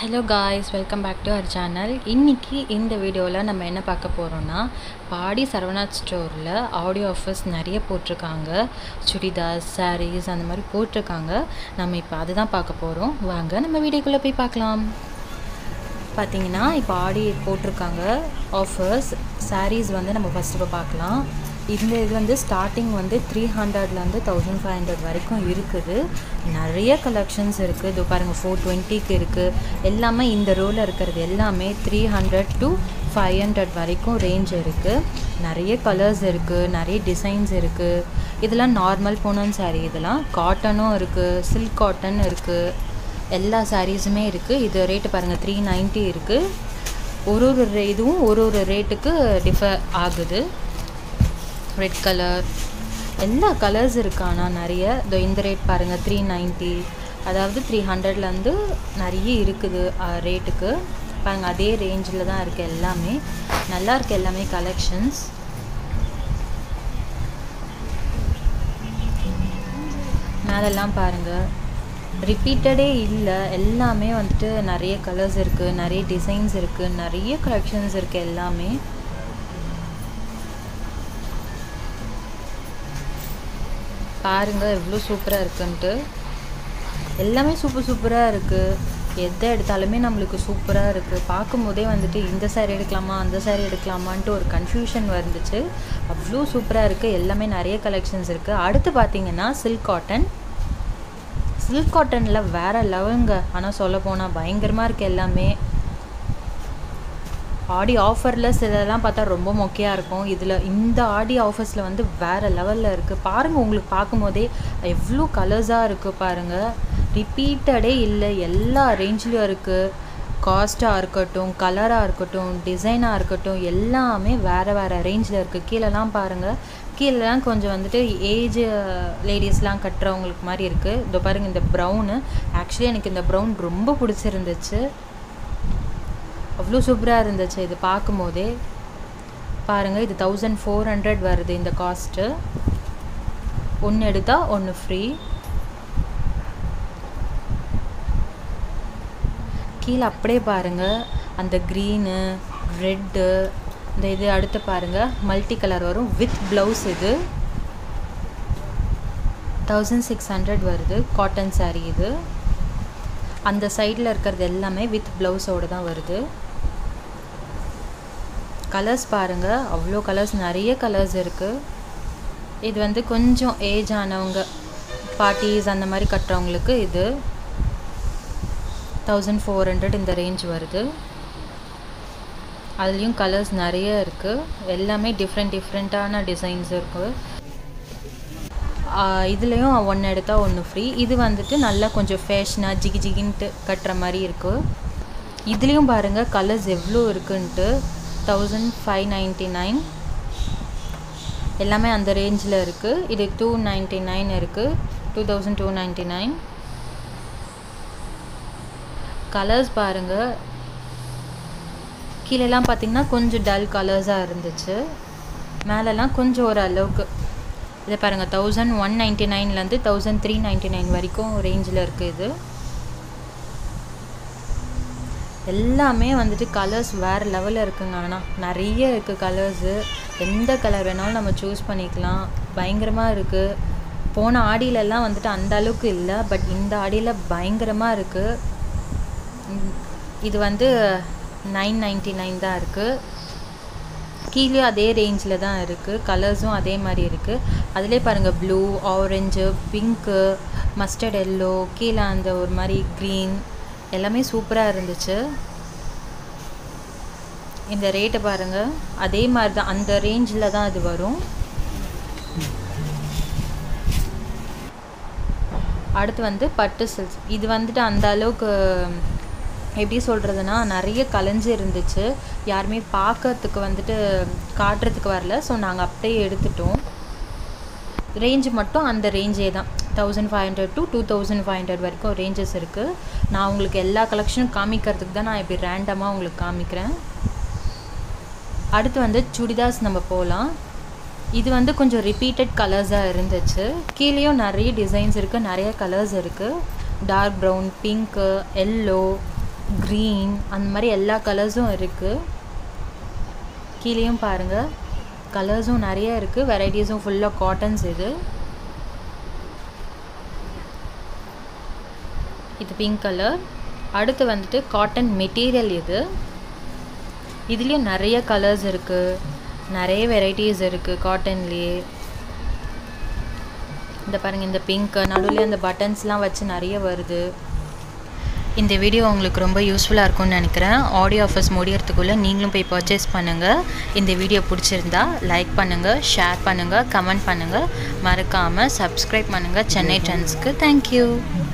hello guys welcome back to our channel இன்றைக்கி இந்த வீடியோவில் நம்ம என்ன பார்க்க போகிறோன்னா பாடி சரவணாத் ஸ்டோரில் ஆடியோ ஆஃபர்ஸ் நிறைய போட்டிருக்காங்க சுடிதார்ஸ் சாரீஸ் அந்த மாதிரி போட்டிருக்காங்க நம்ம இப்போ அதுதான் பார்க்க போகிறோம் வாங்க நம்ம வீடியோக்குள்ளே போய் பார்க்கலாம் பார்த்தீங்கன்னா இப்போ ஆடி போட்டிருக்காங்க ஆஃபர்ஸ் sarees வந்து நம்ம ஃபஸ்ட்டு இப்போ பார்க்கலாம் இந்த இது வந்து ஸ்டார்டிங் வந்து த்ரீ ஹண்ட்ரட்லேருந்து தௌசண்ட் ஃபைவ் ஹண்ட்ரட் வரைக்கும் இருக்குது நிறைய கலெக்ஷன்ஸ் இருக்குது இது பாருங்கள் ஃபோர் டுவெண்ட்டிக்கு இருக்குது எல்லாமே இந்த ரோவில் இருக்கிறது எல்லாமே three hundred to five hundred வரைக்கும் ரேஞ்ச் இருக்குது நிறைய கலர்ஸ் இருக்குது நிறைய டிசைன்ஸ் இருக்குது இதெல்லாம் நார்மல் பூனம் saree இதெல்லாம் காட்டனும் இருக்குது சில்க் காட்டன் இருக்குது எல்லா சாரீஸுமே இருக்குது இது ரேட்டு பாருங்கள் த்ரீ நைன்ட்டி இருக்குது ஒரு ஒரு ரே- இதுவும் ஒரு ஒரு ரேட்டுக்கு டிஃபர் ஆகுது ரெட் கலர் எல்லா கலர்ஸ் இருக்கு ஆனால் நிறைய இதோ இந்த ரேட் பாருங்கள் த்ரீ நைன்ட்டி அதாவது த்ரீ ஹண்ட்ரட்லேருந்து நிறைய இருக்குது ரேட்டுக்கு பாருங்க அதே ரேஞ்சில் தான் இருக்குது எல்லாமே நல்லா இருக்கு எல்லாமே கலெக்ஷன்ஸ் மேலெல்லாம் பாருங்கள் ரிப்பீட்டடே இல்லை எல்லாமே வந்துட்டு நிறைய கலர்ஸ் இருக்குது நிறைய டிசைன்ஸ் இருக்குது நிறைய கலெக்ஷன்ஸ் இருக்குது எல்லாமே பாருங்க எவ்வளோ சூப்பராக இருக்குன்ட்டு எல்லாமே சூப்பர் சூப்பராக இருக்குது எதை எடுத்தாலுமே நம்மளுக்கு சூப்பராக இருக்குது பார்க்கும்போதே வந்துட்டு இந்த saree எடுக்கலாமா அந்த saree எடுக்கலாமான்ட்டு ஒரு கன்ஃபியூஷன் வந்துச்சு அவ்வளோ சூப்பராக இருக்குது எல்லாமே நிறைய கலெக்ஷன்ஸ் இருக்குது அடுத்து பார்த்தீங்கன்னா சில்க் காட்டன் சில்க் காட்டனில் வேறு லெவலுங்க ஆனால் சொல்ல போனால் பயங்கரமாக இருக்குது எல்லாமே ஆடி ஆஃபரில் சிலதெல்லாம் பார்த்தா ரொம்ப மொக்கையாக இருக்கும் இதில் இந்த ஆடி ஆஃபர்ஸில் வந்து வேறு லெவலில் இருக்குது பாருங்கள் உங்களுக்கு பார்க்கும்போதே எவ்வளோ கலர்ஸாக இருக்குது பாருங்கள் ரிப்பீட்டடே இல்லை எல்லா ரேஞ்ச்லேயும் இருக்குது காஸ்ட்டாக இருக்கட்டும் கலராக இருக்கட்டும் டிசைனாக இருக்கட்டும் எல்லாமே வேறு வேறு ரேஞ்சில் இருக்குது கீழெல்லாம் பாருங்கள் கீழெல்லாம் கொஞ்சம் வந்துட்டு ஏஜ் லேடிஸ்லாம் கட்டுறவங்களுக்கு மாதிரி இருக்குது இதோ பாருங்கள் இந்த ப்ரௌனு ஆக்சுவலி எனக்கு இந்த ப்ரௌன் ரொம்ப பிடிச்சிருந்துச்சு அவ்வளோ சூப்பராக இருந்துச்சு இது பார்க்கும்போதே பாருங்கள் இது தௌசண்ட் ஃபோர் ஹண்ட்ரட் வருது இந்த காஸ்ட்டு ஒன்று எடுத்தால் ஒன்று ஃப்ரீ கீழே அப்படியே பாருங்கள் அந்த க்ரீனு ரெட்டு இந்த இது அடுத்து பாருங்கள் மல்டி கலர் வரும் வித் ப்ளவுஸ் இது தௌசண்ட் சிக்ஸ் ஹண்ட்ரட் வருது காட்டன் saree இது அந்த சைடில் இருக்கிறது எல்லாமே வித் ப்ளவுஸோடு தான் வருது கலர்ஸ் பாருங்கள் அவ்வளோ கலர்ஸ் நிறைய கலர்ஸ் இருக்குது இது வந்து கொஞ்சம் ஏஜ் ஆனவங்க பார்ட்டிஸ் அந்த மாதிரி கட்டுறவங்களுக்கு இது தௌசண்ட் ஃபோர் ஹண்ட்ரட் இந்த ரேஞ்ச் வருது அதுலேயும் கலர்ஸ் நிறைய இருக்குது எல்லாமே டிஃப்ரெண்ட் டிஃப்ரெண்ட்டான டிசைன்ஸ் இருக்குது இதுலேயும் ஒன்று எடுத்தால் ஒன்று ஃப்ரீ இது வந்துட்டு நல்லா கொஞ்சம் ஃபேஷனாக ஜிகி ஜிகின்ட்டு கட்டுற மாதிரி இருக்குது இதுலேயும் பாருங்கள் கலர்ஸ் எவ்வளோ இருக்குன்ட்டு தௌசண்ட் ஃபைவ் நைன்ட்டி நைன் எல்லாமே அந்த ரேஞ்சில் இருக்குது இது டூ நைன்ட்டி நைன் இருக்குது two thousand two ninety nine colours பாருங்கள் கீழெல்லாம் பார்த்தீங்கன்னா கொஞ்சம் டல் கலர்ஸாக இருந்துச்சு மேலெல்லாம் கொஞ்சம் ஒரு அளவுக்கு இதை பாருங்கள் தௌசண்ட் ஒன் நைன்ட்டி நைன்லேருந்து தௌசண்ட் த்ரீ நைன்ட்டி நைன் வரைக்கும் ரேஞ்சில் இருக்குது இது எல்லாமே வந்துட்டு கலர்ஸ் வேறு லெவலில் இருக்குங்க ஆனால் நிறைய இருக்குது கலர்ஸு எந்த கலர் வேணாலும் நம்ம சூஸ் பண்ணிக்கலாம் பயங்கரமாக இருக்குது போன ஆடியிலலாம் வந்துட்டு அந்த அளவுக்கு இல்லை பட் இந்த ஆடியில் பயங்கரமாக இருக்குது ம், இது வந்து நைன் நைன்ட்டி நைன் தான் இருக்குது கீழேயும் அதே ரேஞ்சில் தான் இருக்குது கலர்ஸும் அதே மாதிரி இருக்குது அதிலே பாருங்கள் blue orange pink mustard yellow கீழே அந்த ஒரு மாதிரி க்ரீன் எல்லாமே சூப்பராக இருந்துச்சு இந்த ரேட்டை பாருங்கள் அதே மாதிரி தான் அந்த ரேஞ்சில் தான் இது வரும் அடுத்து வந்து பட்டு சில்க்ஸ் இது வந்துட்டு அந்த அளவுக்கு எப்படி சொல்கிறதுனா நிறைய கலைஞ்சு இருந்துச்சு யாருமே பார்க்கறதுக்கு வந்துட்டு காட்டுறதுக்கு வரல ஸோ நாங்கள் அப்படியே எடுத்துட்டோம் ரேஞ்சு மட்டும் அந்த ரேஞ்சே தான் thousand five hundred to two thousand five hundred வரைக்கும் ரேஞ்சஸ் இருக்குது நான் உங்களுக்கு எல்லா கலெக்ஷனும் காமிக்கிறதுக்கு தான் நான் இப்படி ரேண்டமாக உங்களுக்கு காமிக்கிறேன் அடுத்து வந்து சுடிதார்ஸ் நம்ம போகலாம் இது வந்து கொஞ்சம் ரிப்பீட்டட் கலர்ஸாக இருந்துச்சு கீழேயும் நிறைய டிசைன்ஸ் இருக்குது நிறைய கலர்ஸ் இருக்குது dark brown pink yellow green அந்த மாதிரி எல்லா கலர்ஸும் இருக்குது கீழேயும் பாருங்கள் கலர்ஸும் நிறைய இருக்குது வெரைட்டிஸும் ஃபுல்லாக காட்டன்ஸ் இது இது பிங்க் கலர் அடுத்து வந்துட்டு காட்டன் மெட்டீரியல் இது இதுலேயும் நிறைய கலர்ஸ் இருக்குது நிறைய வெரைட்டிஸ் இருக்குது காட்டன்லேயே இந்த பாருங்கள் இந்த பிங்க் நடுவில் இந்த பட்டன்ஸ்லாம் வச்சு நிறைய வருது இந்த வீடியோ உங்களுக்கு ரொம்ப யூஸ்ஃபுல்லாக இருக்கும்னு நினைக்கிறேன் ஆடியோ ஆஃபர்ஸ் முடியறதுக்குள்ளே நீங்களும் போய் பர்ச்சேஸ் பண்ணுங்கள் இந்த வீடியோ பிடிச்சிருந்தா லைக் பண்ணுங்கள் ஷேர் பண்ணுங்கள் கமெண்ட் பண்ணுங்கள் மறக்காமல் சப்ஸ்கிரைப் பண்ணுங்கள் சென்னை ட்ரெண்ட்ஸ்க்கு தேங்க்யூ